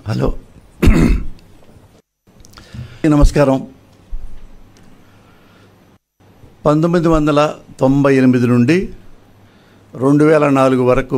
hello నమస్కారం పంతొమ్మిది వందల తొంభై ఎనిమిది నుండి రెండు వేల నాలుగు వరకు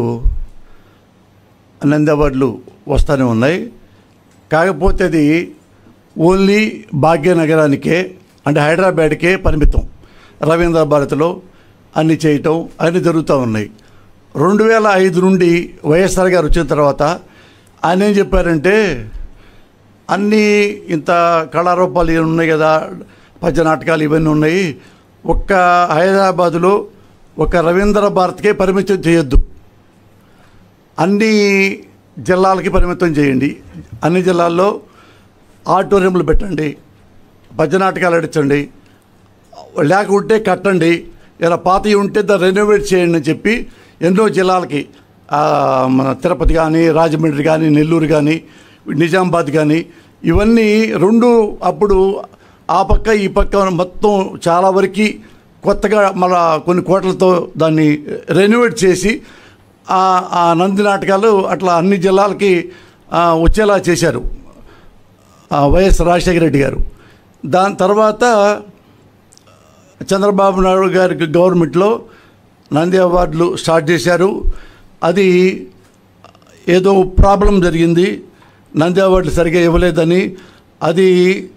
నంది అవార్డులు వస్తూనే ఉన్నాయి కాకపోతే అది ఓన్లీ భాగ్యనగరానికే అంటే హైదరాబాద్కే పరిమితం రవీంద్ర భారతిలో అన్ని చేయటం అన్ని జరుగుతూ ఉన్నాయి రెండు వేల ఐదు నుండి వైఎస్ఆర్ గారు వచ్చిన తర్వాత ఆయన ఏం చెప్పారంటే అన్నీ ఇంత కళారూపాలు ఇవి ఉన్నాయి కదా పద్య నాటకాలు ఇవన్నీ ఉన్నాయి ఒక్క హైదరాబాదులో ఒక రవీంద్ర భారత్కే పరిమితం చేయొద్దు అన్ని జిల్లాలకి పరిమితం చేయండి అన్ని జిల్లాల్లో ఆడిటోరియంలు పెట్టండి పద్య నాటకాలు ఆడించండి లేకుంటే కట్టండి ఇలా పాతవి ఉంటే దాన్ని రెనోవేట్ చేయండి అని చెప్పి ఎన్నో జిల్లాలకి ఆ, మన తిరుపతి కానీ రాజమండ్రి కానీ నెల్లూరు కానీ నిజామాబాద్ కానీ ఇవన్నీ రెండు అప్పుడు ఆ పక్క ఈ పక్క మొత్తం చాలా వరకు కొత్తగా మళ్ళా కొన్ని కోట్లతో దాన్ని రెనోవేట్ చేసి ఆ ఆ నంది నాటకాలు అట్లా అన్ని జిల్లాలకి ఆ, వచ్చేలా చేశారు ఆ, వైఎస్ రాజశేఖర రెడ్డి గారు దాని తర్వాత చంద్రబాబు నాయుడు గారి గవర్నమెంట్లో నంది అవార్డులు స్టార్ట్ చేశారు అది ఏదో ప్రాబ్లం జరిగింది నంది అవార్డులు సరిగా ఇవ్వలేదని అది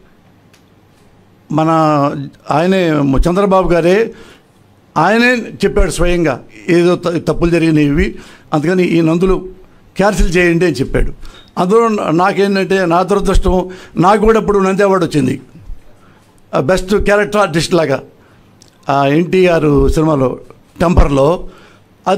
మన ఆయనే చంద్రబాబు గారే ఆయనే చెప్పాడు స్వయంగా ఏదో త- తప్పులు జరిగినవి అందుకని ఈ నందులు క్యాన్సిల్ చేయండి అని చెప్పాడు అందులో నాకేంటంటే నా దురదృష్టం నాకు కూడా ఇప్పుడు నంది అవార్డు వచ్చింది బెస్ట్ క్యారెక్టర్ ఆర్టిస్ట్ లాగా ఎన్టీఆర్ సినిమాలో టెంపర్లో